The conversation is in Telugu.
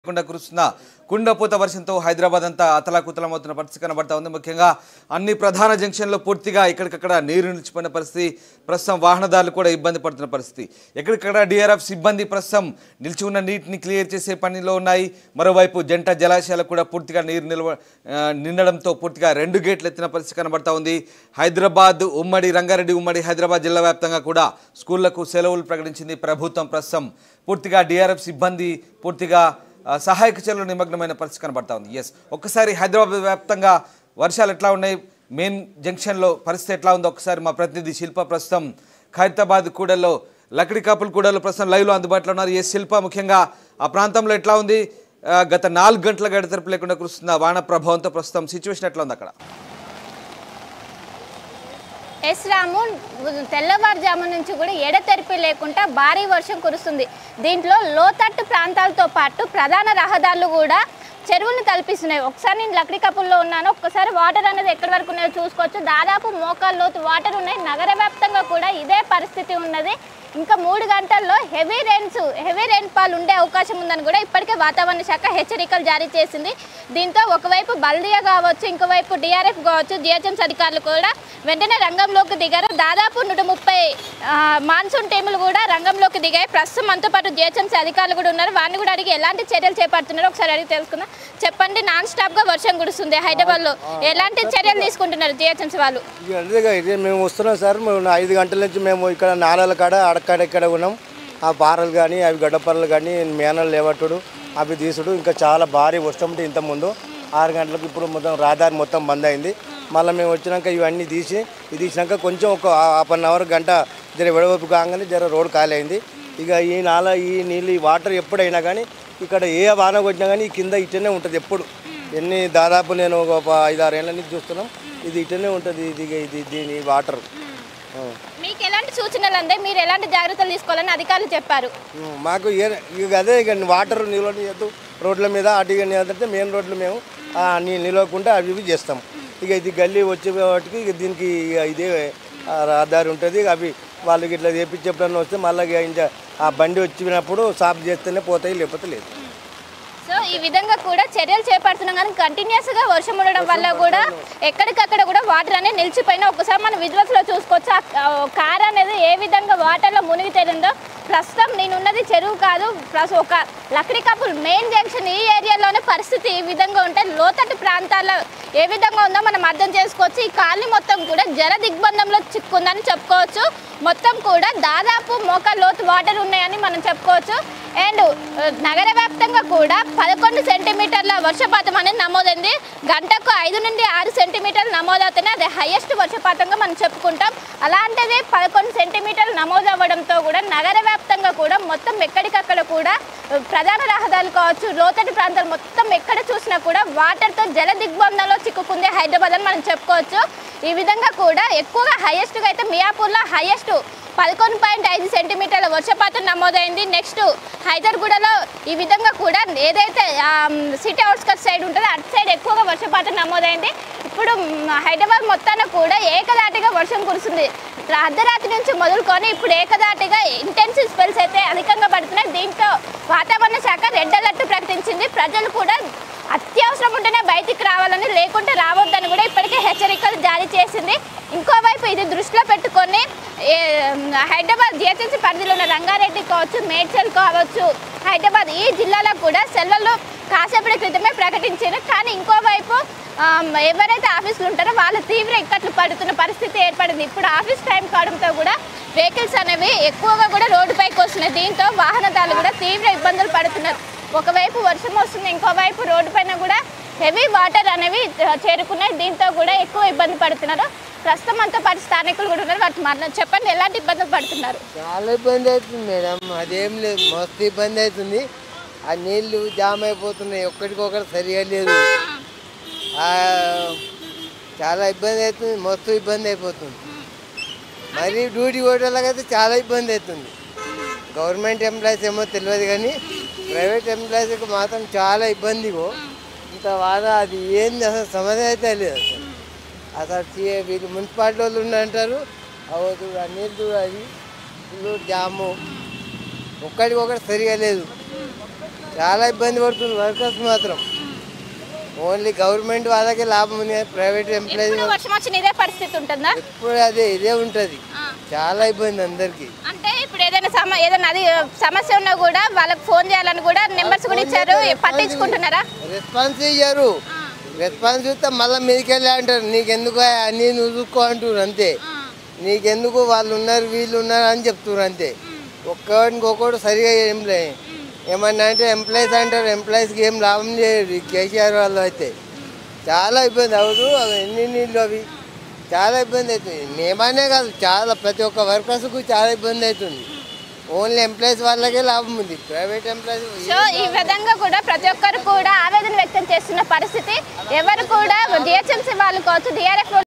లేకుండా కురుస్తున్న కుండపోత వర్షంతో హైదరాబాద్ అంతా అతలాకుతలమవుతున్న పరిస్థితి కనబడతా ఉంది ముఖ్యంగా అన్ని ప్రధాన జంక్షన్లో పూర్తిగా ఇక్కడికక్కడ నీరు నిలిచిపోయిన పరిస్థితి ప్రస్తుతం వాహనదారులు కూడా ఇబ్బంది పడుతున్న పరిస్థితి ఎక్కడికక్కడ డిఆర్ఎఫ్ సిబ్బంది ప్రస్తుతం నిలిచి ఉన్న నీటిని క్లియర్ చేసే పనిలో ఉన్నాయి మరోవైపు జంట జలాశయాలు కూడా పూర్తిగా నీరు నిల్వ ఆ, నిండడంతో పూర్తిగా రెండు గేట్లు ఎత్తిన పరిస్థితి కనబడతా ఉంది హైదరాబాద్ ఉమ్మడి రంగారెడ్డి ఉమ్మడి హైదరాబాద్ జిల్లా వ్యాప్తంగా కూడా స్కూళ్లకు సెలవులు ప్రకటించింది ప్రభుత్వం ప్రస్తుతం పూర్తిగా డిఆర్ఎఫ్ సిబ్బంది పూర్తిగా ఆ, సహాయక చర్యలు నిమగ్నమైన పరిస్థితి కనబడతా ఉంది ఎస్ ఒక్కసారి హైదరాబాద్ వ్యాప్తంగా వర్షాలు ఎట్లా ఉన్నాయి మెయిన్ జంక్షన్లో పరిస్థితి ఎట్లా ఉందో ఒకసారి మా ప్రతినిధి శిల్ప ప్రస్తుతం ఖైరతాబాద్ కూడల్లో లకడి కాపుల కూడల్లో ప్రస్తుతం లైవ్లో అందుబాటులో ఉన్నారు ఏ శిల్ప ముఖ్యంగా ఆ ప్రాంతంలో ఎట్లా ఉంది ఆ, గత నాలుగు గంటల గడతరపు లేకుండా కురుస్తున్న వాన ప్రభావంతో ప్రస్తుతం సిచ్యువేషన్ ఎట్లా ఉంది అక్కడ ఎస్ రాము తెల్లవారుజాము నుంచి కూడా ఎడతెరిపి లేకుండా భారీ వర్షం కురుస్తుంది దీంట్లో లోతట్టు ప్రాంతాలతో పాటు ప్రధాన రహదారులు కూడా చెరువులను తలపిస్తున్నాయి ఒకసారి నేను లక్డీ కప్పుల్లో ఉన్నాను ఒక్కసారి వాటర్ అనేది ఎక్కడి వరకు ఉన్నాయో చూసుకోవచ్చు దాదాపు మోకాళ్ళ లోతు వాటర్ ఉన్నాయి నగర వ్యాప్తంగా కూడా ఇదే పరిస్థితి ఉన్నది ఇంకా మూడు గంటల్లో హెవీ రెయిన్స్ హెవీ రెయిన్ఫాల్ ఉండే అవకాశం ఉందని కూడా ఇప్పటికే వాతావరణ శాఖ హెచ్చరికలు జారీ చేసింది దీంతో ఒకవైపు బల్దియా కావచ్చు ఇంకోవైపు డిఆర్ఎఫ్ కావచ్చు జిహెచ్ఎంస్ అధికారులు కూడా వెంటనే రంగంలోకి దిగారు దాదాపు నూట ముప్పై ఆ, మాన్సూన్ టీములు కూడా రంగంలోకి దిగాయి ప్రస్తుతం మనతో పాటు జిహెచ్ఎంసీ అధికారులు కూడా ఉన్నారు వారిని కూడా అడిగి ఎలాంటి చర్యలు చేపడుతున్నారో ఒకసారి అడిగి తెలుసుకుందాం చెప్పండి నాన్ స్టాప్ గా వర్షం కురుస్తుంది హైదరాబాద్లో ఎలాంటి చర్యలు తీసుకుంటున్నారు జిహెచ్ఎంసీ వాళ్ళు ఇక అదేగా ఇదే మేము వస్తున్నాం సార్ మేము ఐదు గంటల నుంచి మేము ఇక్కడ నాలాల కాడ అడక్కడ ఇక్కడ ఉన్నాం ఆ పారలు కానీ అవి గడ్డపరలు కానీ మేనలు లేవట్టుడు అవి తీసుడు ఇంకా చాలా భారీ వర్షం ఉంటే ఇంత ముందు ఆరు గంటలకు ఇప్పుడు మొత్తం రహదారి మొత్తం బంద్ అయింది మళ్ళీ మేము వచ్చినాక ఇవన్నీ తీసి ఇది తీసినాక కొంచెం ఒక హాఫ్ అన్ అవర్ గంట జర విడవైపు కాగానే జర రోడ్ ఖాళీ అయింది ఇక ఈ నాల ఈ నీళ్ళు ఈ వాటర్ ఎప్పుడైనా కానీ ఇక్కడ ఏ వాన కొట్టినా కానీ ఈ కింద ఇట్టనే ఉంటుంది ఎప్పుడు ఎన్ని దాదాపు నేను ఒక ప- ఐదు ఆరు ఏళ్ళ నుంచి చూస్తున్నాం ఇది ఇటనే ఉంటుంది ఇది ఇది దీని వాటర్ మీకు ఎలాంటి సూచనలు అందే మీరు ఎలాంటి జాగ్రత్తలు తీసుకోవాలని అధికారులు చెప్పారు మాకు ఏ ఇక అదే ఇక వాటర్ నిలవనియద్దు రోడ్ల మీద అటు ఇక నిలబడితే మెయిన్ రోడ్లు మేము ఆ, ని నిలవకుండా అవి ఇవి చేస్తాం ఇక ఇది గల్లీ వచ్చే వాటికి ఇక దీనికి ఇక ఇదే ఆ, రహదారి ఉంటుంది ఇక అవి వాళ్ళకి ఇట్లా చేపించి ఎప్పుడన్నా వస్తే మళ్ళీ ఇక ఇంకా ఆ బండి వచ్చినప్పుడు సాఫ్ చేస్తేనే పోతాయి లేకపోతే లేదు సో ఈ విధంగా కూడా చర్యలు చేపడుతున్నాం కానీ కంటిన్యూస్ గా వర్షం ఉండడం వల్ల కూడా ఎక్కడికక్కడ కూడా వాటర్ అనేది నిలిచిపోయినా ఒకసారి మనం విజువల్స్ లో చూసుకోవచ్చు ఆ కార్ అనేది ఏ విధంగా వాటర్ లో మునిగి తేలిందో ప్రస్తుతం నేనున్నది చెరువు కాదు ప్లస్ ఒక లక్డీ కపుల్ మెయిన్ జంక్షన్ ఈ ఏరియాలోనే పరిస్థితి ఈ విధంగా ఉంటే లోతట్టు ప్రాంతాల్లో ఏ విధంగా ఉందో మనం అర్థం చేసుకోవచ్చు ఈ కాలనీ మొత్తం కూడా జల దిగ్బంధంలో చిక్కుందని చెప్పుకోవచ్చు మొత్తం కూడా దాదాపు మోకా లోతు వాటర్ ఉన్నాయని మనం చెప్పుకోవచ్చు అండ్ ఆ, నగర వ్యాప్తంగా కూడా పదకొండు సెంటీమీటర్ల వర్షపాతం అనేది నమోదైంది గంటకు ఐదు నుండి ఆరు సెంటీమీటర్లు నమోదవుతున్నాయి అది హైయెస్ట్ వర్షపాతంగా మనం చెప్పుకుంటాం అలాంటిది పదకొండు సెంటీమీటర్లు నమోదవ్వడంతో కూడా నగర వ్యాప్తంగా కూడా మొత్తం ఎక్కడికక్కడ కూడా ఆ, ప్రధాన రహదారులు కావచ్చు లోతటి ప్రాంతాలు మొత్తం ఎక్కడ చూసినా కూడా వాటర్తో జల దిగ్బంధంలో చిక్కుకుంది హైదరాబాద్ అని మనం చెప్పుకోవచ్చు ఈ విధంగా కూడా ఎక్కువగా హైయెస్ట్గా అయితే మియాపూర్లో హైయెస్ట్ పదకొండు పాయింట్ ఐదు సెంటీమీటర్ల వర్షపాతం నమోదైంది నెక్స్ట్ హైదర్గూడలో ఈ విధంగా కూడా ఏదైతే సిటీ అవుట్స్కట్ సైడ్ ఉంటుందో అటు సైడ్ ఎక్కువగా వర్షపాతం నమోదైంది ఇప్పుడు మ్, హైదరాబాద్ మొత్తాన కూడా ఏకదాటిగా వర్షం కురుస్తుంది అర్ధరాత్రి నుంచి మొదలుకొని ఇప్పుడు ఏకదాటిగా ఇంటెన్సివ్ స్పెల్స్ అయితే అధికంగా పడుతున్నాయి దీంతో వాతావరణ శాఖ రెడ్ అలర్ట్ ప్రకటించింది ప్రజలు కూడా అత్యవసరం ఉంటేనే బయటికి రావాలని లేకుంటే రావద్దని కూడా ఇప్పటికే హెచ్చరికలు జారీ చేసింది ఇంకోవైపు ఇది దృష్టిలో పెట్టుకొని ఏ, హైదరాబాద్ జిహెచ్ఎంసీ పరిధిలో ఉన్న రంగారెడ్డి కావచ్చు మేడ్చల్ కావచ్చు హైదరాబాద్ ఈ జిల్లాలో కూడా సెలవులు కాసేపటి క్రితమే ప్రకటించారు కానీ ఇంకోవైపు ఆమ్, ఎవరైతే ఆఫీసులు ఉంటారో వాళ్ళు తీవ్ర ఇక్కట్లు పడుతున్న పరిస్థితి ఏర్పడింది ఇప్పుడు ఆఫీస్ టైం కావడంతో కూడా వెహికల్స్ అనేవి ఎక్కువగా కూడా రోడ్డుపైకి వస్తున్నాయి దీంతో వాహనదారులు కూడా తీవ్ర ఇబ్బందులు పడుతున్నారు ఒకవైపు వర్షం వస్తుంది ఇంకోవైపు రోడ్డు పైన కూడా హెవీ వాటర్ అనేవి ఆ, చేరుకున్నాయి దీంతో కూడా ఎక్కువ ఇబ్బంది పడుతున్నారు ప్రస్తుతం అంతా పాటు స్థానికులు కూడా ఉన్నారు వాటి మన చెప్పండి ఎలాంటి ఇబ్బందులు పడుతున్నారు చాలా ఇబ్బంది అవుతుంది మేడం అదేం లేదు మస్తు ఇబ్బంది అవుతుంది ఆ నీళ్లు జామ్ అయిపోతున్నాయి ఒక్కటికొకటి సరిగా లేదు ఆ, చాలా ఇబ్బంది అవుతుంది మస్తు ఇబ్బంది అయిపోతుంది మరి డ్యూటీ కొట్టేలాగైతే చాలా ఇబ్బంది అవుతుంది గవర్నమెంట్ ఎంప్లాయీస్ ఏమో తెలియదు కానీ ప్రైవేట్ ఎంప్లాయీస్కి మాత్రం చాలా ఇబ్బందిగో ఇంత వాద అది ఏంది అసలు సమస్య అయితే లేదు అసలు అసలు టీ- వీళ్ళు మున్సిపాలిటీ వాళ్ళు ఉండంటారు అవదు ఆ నీళ్ళు అది ఫుల్ జాము ఒక్కడికొకటి సరిగా లేదు చాలా ఇబ్బంది పడుతుంది వర్కర్స్ మాత్రం ఓన్లీ గవర్నమెంట్ వాళ్ళకే లాభం ఉంది ప్రైవేట్ ఎంప్లాయీస్ ఎప్పుడు వర్షం వచ్చిన ఇదే పరిస్థితి ఉంటుందా ఎప్పుడు అదే ఇదే ఉంటుంది చాలా ఇబ్బంది అందరికీ అంటే ఇప్పుడు ఏదైనా సమ ఏదైనా అది సమస్య ఉన్నా కూడా వాళ్ళకి ఫోన్ చేయాలని కూడా నెంబర్స్ కూడా ఇచ్చారు పట్టించుకుంటున్నారా రెస్పాన్స్ ఇయ్యారు రెస్పాన్స్ చూస్తే మళ్ళీ మీదకెళ్ళి అంటారు నీకెందుకు అన్నీ నువ్వు చూసుకో అంటారు అంతే నీకెందుకు వాళ్ళు ఉన్నారు వీళ్ళు ఉన్నారు అని చెప్తున్నారు అంతే ఒక్కడికి ఒక్కడు సరిగా ఏం లే ఏమన్నా అంటే ఎంప్లాయీస్ అంటారు ఎంప్లాయీస్కి ఏం లాభం చేయరు ఈ కేసీఆర్ వాళ్ళు అయితే చాలా ఇబ్బంది అవుతు అవి ఎన్ని నీళ్ళు అవి చాలా ఇబ్బంది అవుతుంది మేమనే కాదు చాలా ప్రతి ఒక్క వర్కర్స్కు చాలా ఇబ్బంది అవుతుంది ఓన్లీ ఎంప్లాయీస్ వాళ్ళకే లాభం ఉంది ప్రైవేట్ ఎంప్లాయీస్ సో ఈ విధంగా కూడా ప్రతి ఒక్కరు కూడా ఆవేదన వ్యక్తం చేస్తున్న పరిస్థితి ఎవరు కూడా జిహెచ్ఎంసీ వాళ్ళు కావచ్చు డిఆర్ఎఫ్